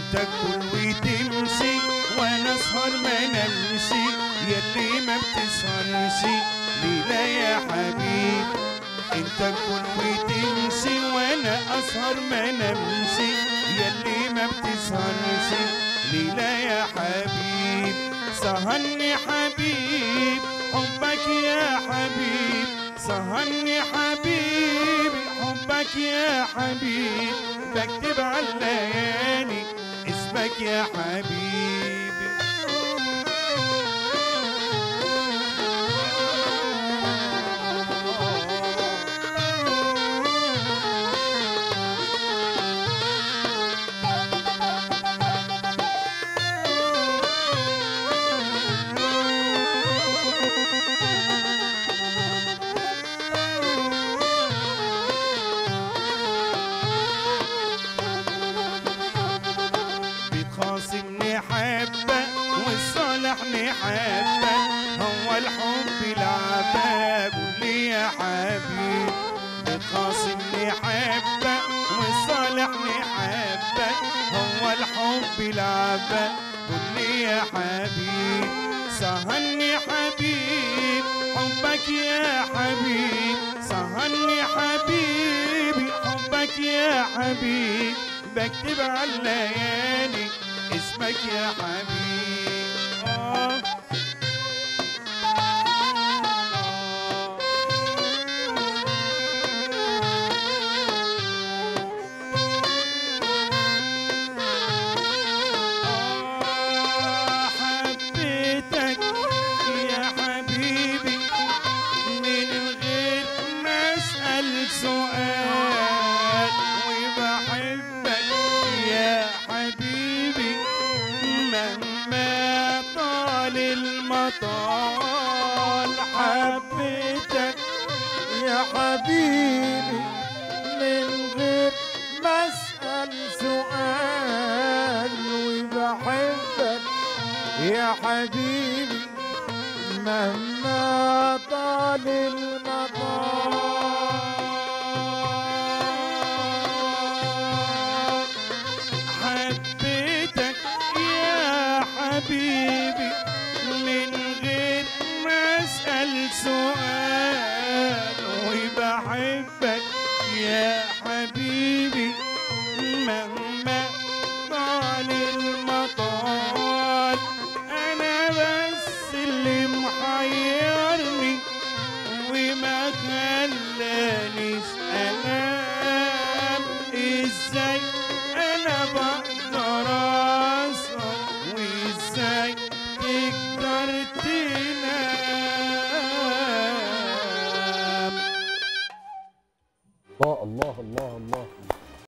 تاكل وتمشي وانا اسهر ما نمشي يلي ما بتسهرش ليلى يا حبيب انت تاكل وتمشي وانا اسهر ما نمشي يلي ما بتسهرش ليلى يا حبيب سهرني حبيب حبك يا حبيب سهرني حبيب حبك يا حبيب بكتب على الليالي اسمك يا حبيبي بتخاصمني حبة والصالح نحبة هو الحب لعبة قول لي يا حبيب بتخاصمني حبة والصالح نحبة هو الحب لعبة قول لي يا حبيب سهرني حبيب حبك يا حبيب سهرني حبيبي حبك يا حبيب بكتب على الليالي اسمك يا حبيب آه آه حبيتك يا حبيبي من غير ما اسأل سؤال وبحبك يا حبيبي مهما طال المطال حبيتك يا حبيبي من غير ما اسال سؤال وبحبك يا حبيبي مهما طال المطار حبيتك يا حبيبي من غير ما اسال سؤال وبحبك يا حبيبي مهما طال المطال انا بس اللي محيرني وما خلانيش انام ازاي انا بقدر اسهر وازاي تقدر تنام الله الله الله الله